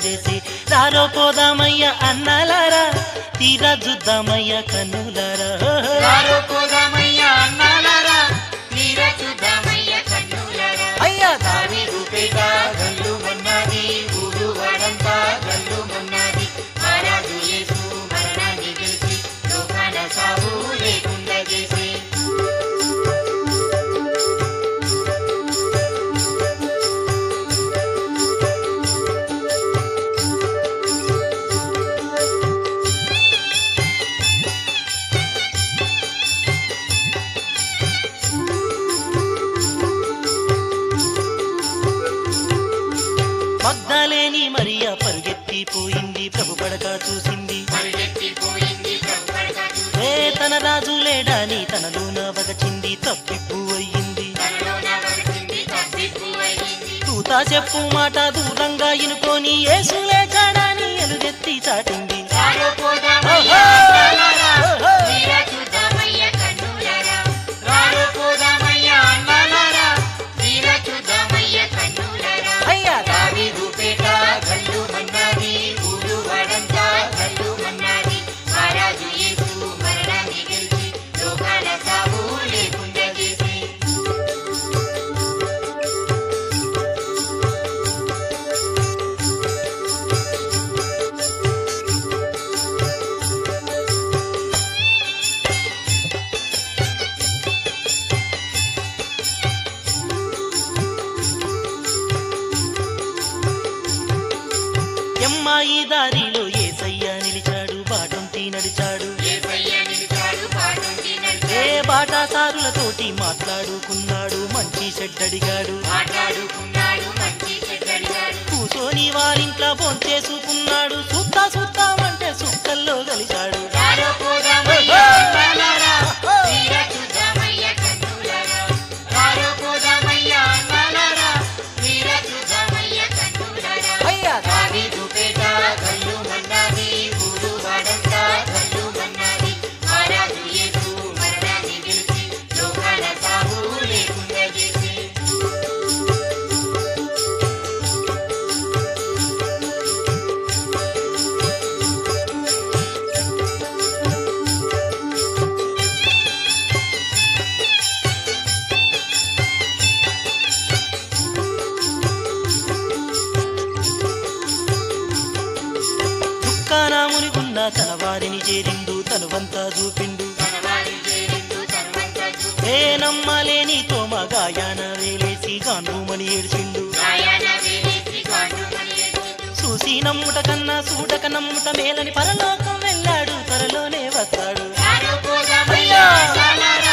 చేసి రారో పోదామయ్య అన్నాలారా తీరా చూద్దామయ్య కన్నులారా రారో పోదామయ్యా అన్నాలారా మీరా చూద్దామయ్య కన్నులారా అయ్యా దావీదు పేట గల్లు మన్నాది ఊరు వాడంతా గల్లు మన్నాది మహారాజు యేసు మరణాన్ని గెలిచి లోకాన సాగు లేకుండా చేసి మగ్దాలేని మరియా పరుగెత్తిపోయింది ప్రభు పడక చూసింది పరిగెత్తిపోయింది ప్రభుపడక ఏ తన రాజు లేడాని తనలోన వగచింది తప్పిప్పు అయ్యింది తనలోన వలసింది తప్పిప్పు అయింది తూతా చెప్పు మాట దూరంగా ఇనుకొని యేసు లేచాడని ఎలుగెత్తి చాటింది రారో పోదామయ్యా అన్నాలారా మీరా చూద్దామయ్య కన్నులారా రారో పోదామయ్యా అన్నాలారా మీరా చూద్దామయ్య కన్నులారా అయ్యా దావీదు పేట గల్లు మన్నాది ఊరు వాడంతా గల్లు మన్నాది మహారాజు యేసు మరణాన్ని గెలిచి లోకాల సాగు లేకుండా చేసి ఎమ్మాయి దారిలో ఏసయ్య నిలిచాడు బాటంతి నడిచాడు యేసయ్య నిలిచాడు పాటుండి ఏ నడిచాడు బాటాసారులతోటి మాట్లాడుకున్నాడు మంచి చెడ్డడిగాడు మాట్లాడుకున్నాడు మంచి చెడ్డడిగాడు కూసోని వారింట్లో భోంచేసుకున్నాడు సుత్తా సుత్తామంటే సుక్కల్లో కలిశాడు రారో పోదామయ్యా అన్నాలారా మీరా చూద్దామయ్య కన్నులారా రారో పోదామయ్యా అన్నాలారా మీరా చూద్దామయ్య కన్నులారా అయ్యా దావీదు పేట గల్లు మన్నాది ఊరు వాడంతా గల్లు మన్నాది మహారాజు యేసు మరణాన్ని గెలిచి లోకాల సాగు లేకుండా చేసి దుఃఖానామునిగున్న తన వారిని చేరిండు తనువంతా చూపిండు తనవారి చేరిండు తనవంతా చూసి ఏ నమ్మలేని తోమ గాయాన వేలేసి గాండ్రుమని ఏడ్చిండు రాయాన వేలేసి గాండుమని ఎత్తుడు. చూసి నమ్ముట కన్నా చూడక నమ్ముట మేలని పరలోకం వెళ్ళాడు త్వరలోనే వస్తాడు రారో పోదామయ్యా అన్నాలారా